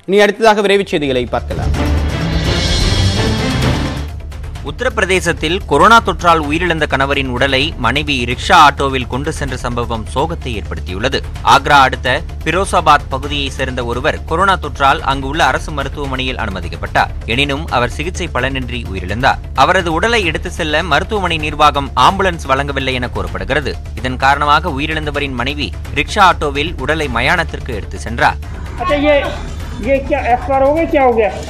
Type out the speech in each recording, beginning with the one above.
இனி அடுத்ததாக விரைவுச் செய்திகளை பார்க்கலாம் உத்தரப்பிரதேசத்தில் கொரோனா தொற்றால் உயிரிழந்த கணவரின் உடலை மனைவி ரிக்ஷா ஆட்டோவில் கொண்டு சென்ற சம்பவம் சோகத்தை ஏற்படுத்தியுள்ளது ஆக்ரா அடுத்த பிரோசாபாத் பகுதியைச் சேர்ந்த ஒருவர் கொரோனா தொற்றால் அங்கு உள்ள அரசு மருத்துவமனையில் அனுமதிக்கப்பட்டார் எனினும் அவர் சிகிச்சை பலனின்றி உயிரிழந்தார் அவரது உடலை எடுத்து செல்ல மருத்துவமனை நிர்வாகம் ஆம்புலன்ஸ் வழங்கவில்லை என கூறப்படுகிறது இதன் காரணமாக உயிரிழந்தவரின் மனைவி ரிக்ஷா ஆட்டோவில் உடலை மயானத்திற்கு எடுத்து சென்றார் अच्छा ये ये क्या एक्सपायर हो गया क्या हो गया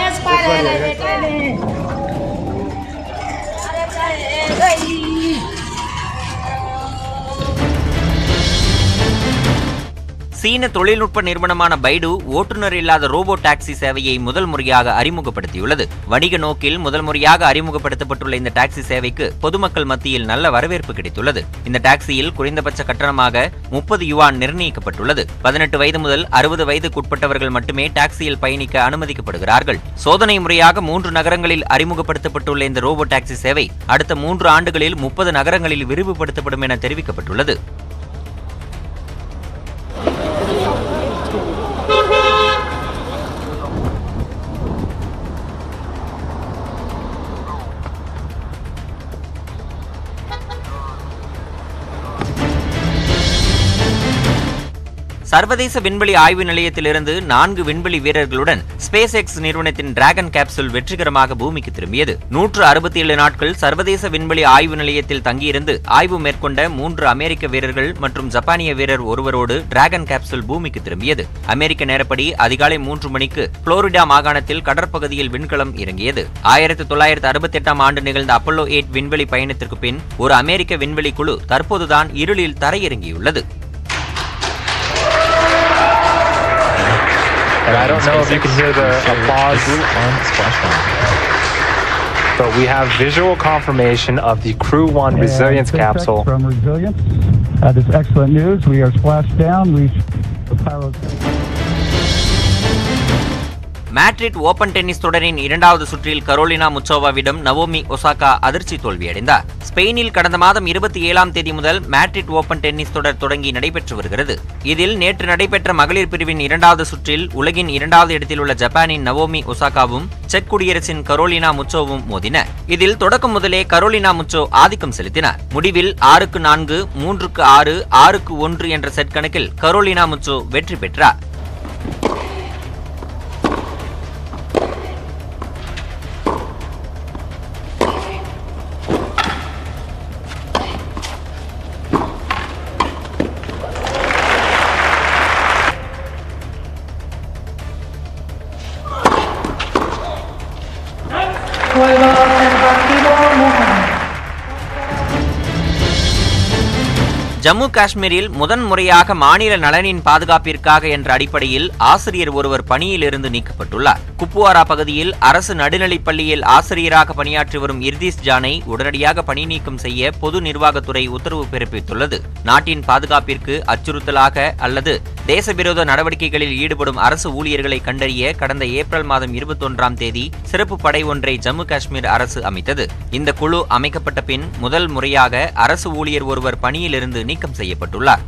சீன தொழில்நுட்ப நிறுவனமான பைடு ஓட்டுநர் இல்லாத ரோபோ டாக்ஸி சேவையை முதல் முறையாக அறிமுகப்படுத்தியுள்ளது வணிக நோக்கில் முதல் முறையாக அறிமுகப்படுத்தப்பட்டுள்ள இந்த டாக்ஸி சேவைக்கு பொதுமக்கள் மத்தியில் நல்ல வரவேற்பு கிடைத்துள்ளது இந்த டாக்ஸியில் குறைந்தபட்ச கட்டணமாக முப்பது யுவான் நிர்ணயிக்கப்பட்டுள்ளது பதினெட்டு வயது முதல் அறுபது வயதுக்குட்பட்டவர்கள் மட்டுமே டாக்ஸியில் பயணிக்க அனுமதிக்கப்படுகிறார்கள் சோதனை முறையாக மூன்று நகரங்களில் அறிமுகப்படுத்தப்பட்டுள்ள இந்த ரோபோ டாக்ஸி சேவை அடுத்த மூன்று ஆண்டுகளில் முப்பது நகரங்களில் விரிவுபடுத்தப்படும் என தெரிவிக்கப்பட்டுள்ளது சர்வதேச விண்வெளி ஆய்வு நிலையத்திலிருந்து நான்கு விண்வெளி வீரர்களுடன் ஸ்பேஸ் எக்ஸ் நிறுவனத்தின் டிராகன் கேப்சூல் வெற்றிகரமாக பூமிக்கு திரும்பியது நூற்று அறுபத்தி ஏழு நாட்கள் சர்வதேச விண்வெளி ஆய்வு நிலையத்தில் தங்கியிருந்து ஆய்வு மேற்கொண்ட மூன்று அமெரிக்க வீரர்கள் மற்றும் ஜப்பானிய வீரர் ஒருவரோடு டிராகன் கேப்சூல் பூமிக்கு திரும்பியது அமெரிக்க நேரப்படி அதிகாலை மூன்று மணிக்கு புளோரிடா மாகாணத்தில் கடற்பகுதியில் விண்கலம் இறங்கியது ஆயிரத்தி தொள்ளாயிரத்தி அறுபத்தி எட்டாம் ஆண்டு நிகழ்ந்த அப்பல்லோ எயிட் விண்வெளி பயணத்திற்கு பின் ஒரு அமெரிக்க விண்வெளி குழு தற்போதுதான் இருளில் தரையிறங்கியுள்ளது And I don't know if you can hear the applause, but we have visual confirmation of the Crew One resilience And SpaceX capsule. From Resilience. Uh, this is excellent news. We are splashed down. We the pyro. Madrid open tennis தொடரின் இரண்டாவது சுற்றில் Carolina முச்சோவாவிடம் Naomi Osaka அதிர்ச்சி தோல்வியடைந்தார் ஸ்பெயினில் கடந்த மாதம் இருபத்தி ஏழாம் தேதி முதல் மேட்ரிட் ஓபன் டென்னிஸ் தொடர் தொடங்கி நடைபெற்று வருகிறது இதில் நேற்று நடைபெற்ற மகளிர் பிரிவின் இரண்டாவது சுற்றில் உலகின் இரண்டாவது இடத்தில் உள்ள ஜப்பானின் நவோமி ஒசாகாவும் செக் குடியரசின் கரோலினா முச்சோவும் மோதின இதில் தொடக்கம் முதலே கரோலினா முச்சோ ஆதிக்கம் செலுத்தினார் முடிவில் ஆறுக்கு நான்கு மூன்றுக்கு ஆறு ஆறுக்கு ஒன்று என்ற செட் கணக்கில் கரோலினா முச்சோ வெற்றி பெற்றார் ஜம்மு காஷ்மீரில் முதன் முறையாக மாநில நலனின் பாதுகாப்பிற்காக என்ற அடிப்படையில் ஆசிரியர் ஒருவர் பணியிலிருந்து நீக்கப்பட்டுள்ளார் குப்வாரா பகுதியில் அரசு நடுநிலைப் பள்ளியில் ஆசிரியராக பணியாற்றி வரும் இர்தீஸ் ஜானை உடனடியாக பணி நீக்கம் செய்ய பொது நிர்வாகத்துறை உத்தரவு பிறப்பித்துள்ளது நாட்டின் பாதுகாப்பிற்கு அச்சுறுத்தலாக அல்லது தேசவிரோத நடவடிக்கைகளில் ஈடுபடும் அரசு ஊழியர்களை கண்டறிய கடந்த ஏப்ரல் மாதம் இருபத்தொன்றாம் தேதி சிறப்பு படை ஒன்றை ஜம்மு காஷ்மீர் அரசு அமைத்தது இந்த குழு அமைக்கப்பட்ட பின் முதல் முறையாக அரசு ஊழியர் ஒருவர் பணியிலிருந்து நீக்கம் செய்யப்பட்டுள்ளார்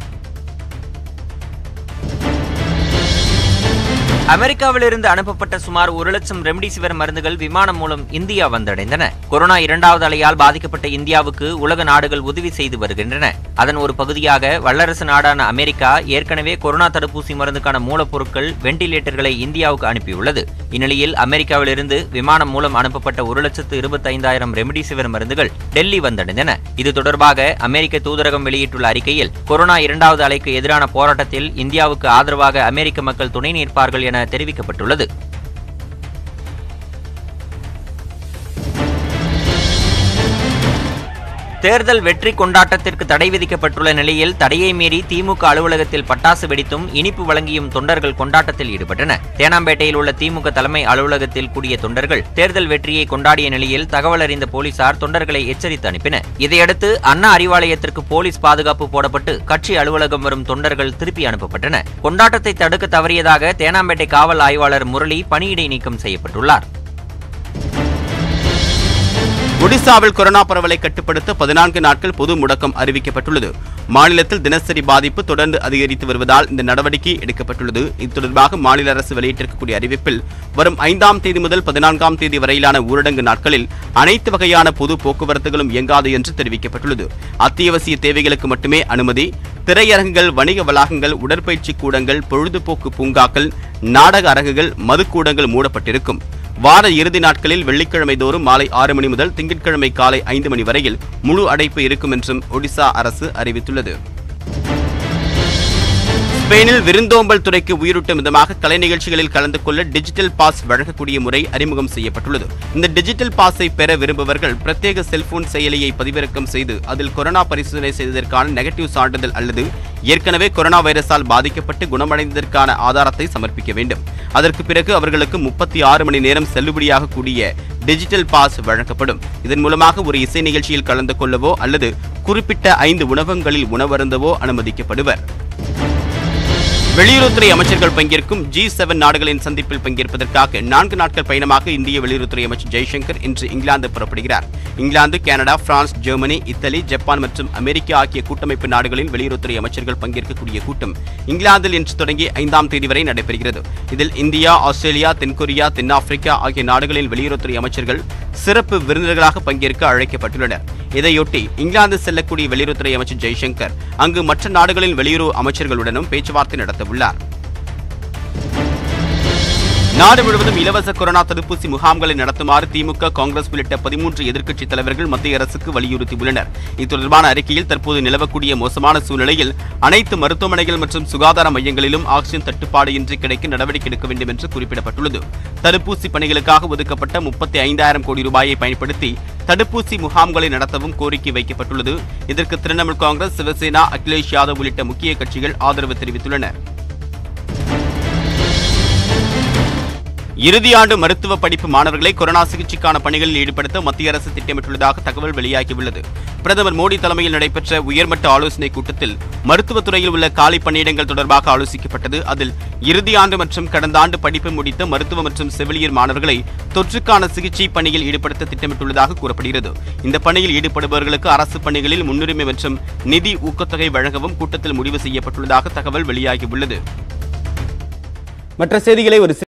அமெரிக்காவிலிருந்து அனுப்பப்பட்ட சுமார் ஒரு லட்சம் ரெம்டிசிவர் மருந்துகள் விமானம் மூலம் இந்தியா வந்தடைந்தன கொரோனா இரண்டாவது அலையால் பாதிக்கப்பட்ட இந்தியாவுக்கு உலக நாடுகள் உதவி செய்து வருகின்றன அதன் ஒரு பகுதியாக வல்லரசு நாடான அமெரிக்கா ஏற்கனவே கொரோனா தடுப்பூசி மருந்துக்கான மூலப்பொருட்கள் வெண்டிலேட்டர்களை இந்தியாவுக்கு அனுப்பியுள்ளது இந்நிலையில் அமெரிக்காவிலிருந்து விமானம் மூலம் அனுப்பப்பட்ட ஒரு லட்சத்து இருபத்தைந்தாயிரம் ரெம்டிசிவர் மருந்துகள் டெல்லி வந்தடைந்தன இது தொடர்பாக அமெரிக்க தூதரகம் வெளியிட்டுள்ள அறிக்கையில் கொரோனா இரண்டாவது அலைக்கு எதிரான போராட்டத்தில் இந்தியாவுக்கு ஆதரவாக அமெரிக்க மக்கள் துணை நிற்பார்கள் என தெரிவிக்கப்பட்டுள்ளது தேர்தல் வெற்றி கொண்டாட்டத்திற்கு தடை விதிக்கப்பட்டுள்ள நிலையில் தடையை மீறி திமுக அலுவலகத்தில் பட்டாசு வெடித்தும் இனிப்பு வழங்கியும் தொண்டர்கள் கொண்டாட்டத்தில் ஈடுபட்டனர் தேனாம்பேட்டையில் உள்ள திமுக தலைமை அலுவலகத்தில் கூடிய தொண்டர்கள் தேர்தல் வெற்றியை கொண்டாடிய நிலையில் தகவல் அறிந்த போலீசார் தொண்டர்களை எச்சரித்து அனுப்பினர் இதையடுத்து அண்ணா அறிவாலயத்திற்கு போலீஸ் பாதுகாப்பு போடப்பட்டு கட்சி அலுவலகம் வரும் தொண்டர்கள் திருப்பி அனுப்பப்பட்டனர் கொண்டாட்டத்தை தடுக்க தவறியதாக தேனாம்பேட்டை காவல் ஆய்வாளர் முரளி பணியிடை நீக்கம் செய்யப்பட்டுள்ளார் ஒடிசாவில் கொரோனா பரவலை கட்டுப்படுத்த பதினான்கு நாட்கள் பொது முடக்கம் அறிவிக்கப்பட்டுள்ளது மாநிலத்தில் தினசரி பாதிப்பு தொடர்ந்து அதிகரித்து வருவதால் இந்த நடவடிக்கை எடுக்கப்பட்டுள்ளது இது தொடர்பாக மாநில அரசு வெளியிட்டிருக்கக்கூடிய அறிவிப்பில் வரும் ஐந்தாம் தேதி முதல் பதினான்காம் தேதி வரையிலான ஊரடங்கு நாட்களில் அனைத்து வகையான பொது போக்குவரத்துகளும் இயங்காது என்று தெரிவிக்கப்பட்டுள்ளது அத்தியாவசிய தேவைகளுக்கு மட்டுமே அனுமதி திரையரங்குகள் வணிக வளாகங்கள் உடற்பயிற்சி கூடங்கள் பொழுதுபோக்கு பூங்காக்கள் நாடக அரங்குகள் மதுக்கூடங்கள் மூடப்பட்டிருக்கும் வார இறுதி நாட்களில் வெள்ளிக்கிழமை தோறும் மாலை ஆறு மணி முதல் திங்கட்கிழமை காலை ஐந்து மணி வரையில் முழு அடைப்பு இருக்கும் என்றும் ஒடிசா அரசு அறிவித்துள்ளது ஸ்பெயினில் விருந்தோம்பல் துறைக்கு உயிரூட்டும் விதமாக கலை நிகழ்ச்சிகளில் கலந்து கொள்ள டிஜிட்டல் பாஸ் வழங்கக்கூடிய முறை அறிமுகம் செய்யப்பட்டுள்ளது இந்த டிஜிட்டல் பாஸை பெற விரும்புபவர்கள் பிரத்யேக செல்போன் செயலியை பதிவிறக்கம் செய்து அதில் கொரோனா பரிசோதனை செய்ததற்கான நெகட்டிவ் சான்றிதழ் அல்லது ஏற்கனவே கொரோனா வைரஸால் பாதிக்கப்பட்டு குணமடைந்ததற்கான ஆதாரத்தை சமர்ப்பிக்க வேண்டும் அதற்கு பிறகு அவர்களுக்கு முப்பத்தி ஆறு மணி நேரம் செல்லுபடியாக கூடிய டிஜிட்டல் பாஸ் வழங்கப்படும் இதன் மூலமாக ஒரு இசை நிகழ்ச்சியில் கலந்து கொள்ளவோ அல்லது குறிப்பிட்ட ஐந்து உணவகங்களில் உணவருந்தவோ அனுமதிக்கப்படுவர் வெளியுறவுத்துறை அமைச்சர்கள் பங்கேற்கும் ஜி செவன் நாடுகளின் சந்திப்பில் பங்கேற்பதற்காக நான்கு நாட்கள் பயணமாக இந்திய வெளியுறவுத்துறை அமைச்சர் ஜெய்சங்கர் இன்று இங்கிலாந்து புறப்படுகிறார் England Canada France Germany Italy Japan மற்றும் அமெரிக்கா ஆகிய கூட்டமைப்பு நாடுகளின் வெளியுறவுத்துறை அமைச்சர்கள் பங்கேற்கக்கூடிய கூட்டம் இங்கிலாந்தில் இன்று தொடங்கி ஐந்தாம் தேதி வரை நடைபெறுகிறது இதில் இந்தியா ஆஸ்திரேலியா தென்கொரியா தென்னாப்பிரிக்கா ஆகிய நாடுகளின் வெளியுறவுத்துறை அமைச்சர்கள் சிறப்பு விருந்தினர்களாக பங்கேற்க அழைக்கப்பட்டுள்ளனர் இதையொட்டி இங்கிலாந்து செல்லக்கூடிய வெளியுறவுத்துறை அமைச்சர் ஜெய்சங்கர் அங்கு மற்ற நாடுகளின் வெளியுறவு அமைச்சர்களுடனும் பேச்சுவார்த்தை நடத்தவுள்ளார் நாடு முழுவதும் இலவச கொரோனா தடுப்பூசி முகாம்களை நடத்துமாறு திமுக காங்கிரஸ் உள்ளிட்ட பதிமூன்று எதிர்க்கட்சித் தலைவர்கள் மத்திய அரசுக்கு வலியுறுத்தியுள்ளனர் இது தொடர்பான அறிக்கையில் தற்போது நிலவக்கூடிய மோசமான சூழ்நிலையில் அனைத்து மருத்துவமனைகள் மற்றும் சுகாதார மையங்களிலும் ஆக்சிஜன் தட்டுப்பாடு இன்றி கிடைக்க நடவடிக்கை எடுக்க வேண்டும் என்று குறிப்பிடப்பட்டுள்ளது தடுப்பூசி பணிகளுக்காக ஒதுக்கப்பட்ட முப்பத்தி ஐந்தாயிரம் கோடி ரூபாயை பயன்படுத்தி தடுப்பூசி முகாம்களை நடத்தவும் கோரிக்கை வைக்கப்பட்டுள்ளது இதற்கு திரிணாமுல் காங்கிரஸ் சிவசேனா அகிலேஷ் யாதவ் உள்ளிட்ட முக்கிய கட்சிகள் ஆதரவு தெரிவித்துள்ளனர் இறுதியாண்டு மருத்துவ படிப்பு மாணவர்களை கொரோனா சிகிச்சைக்கான பணிகளில் ஈடுபடுத்த மத்திய அரசு திட்டமிட்டுள்ளதாக தகவல் வெளியாகியுள்ளது பிரதமர் மோடி தலைமையில் நடைபெற்ற உயர்மட்ட ஆலோசனைக் கூட்டத்தில் மருத்துவத் துறையில் உள்ள காலி பணியிடங்கள் தொடர்பாக ஆலோசிக்கப்பட்டது அதில் இறுதியாண்டு மற்றும் கடந்த ஆண்டு படிப்பு முடித்த மருத்துவ மற்றும் செவிலியர் மாணவர்களை தொற்றுக்கான சிகிச்சை பணியில் ஈடுபடுத்த திட்டமிட்டுள்ளதாக கூறப்படுகிறது இந்த பணியில் ஈடுபடுபவர்களுக்கு அரசு பணிகளில் முன்னுரிமை மற்றும் நிதி ஊக்கத்தொகை வழங்கவும் கூட்டத்தில் முடிவு செய்யப்பட்டுள்ளதாக தகவல் வெளியாகியுள்ளது மற்ற செய்திகளை ஒரு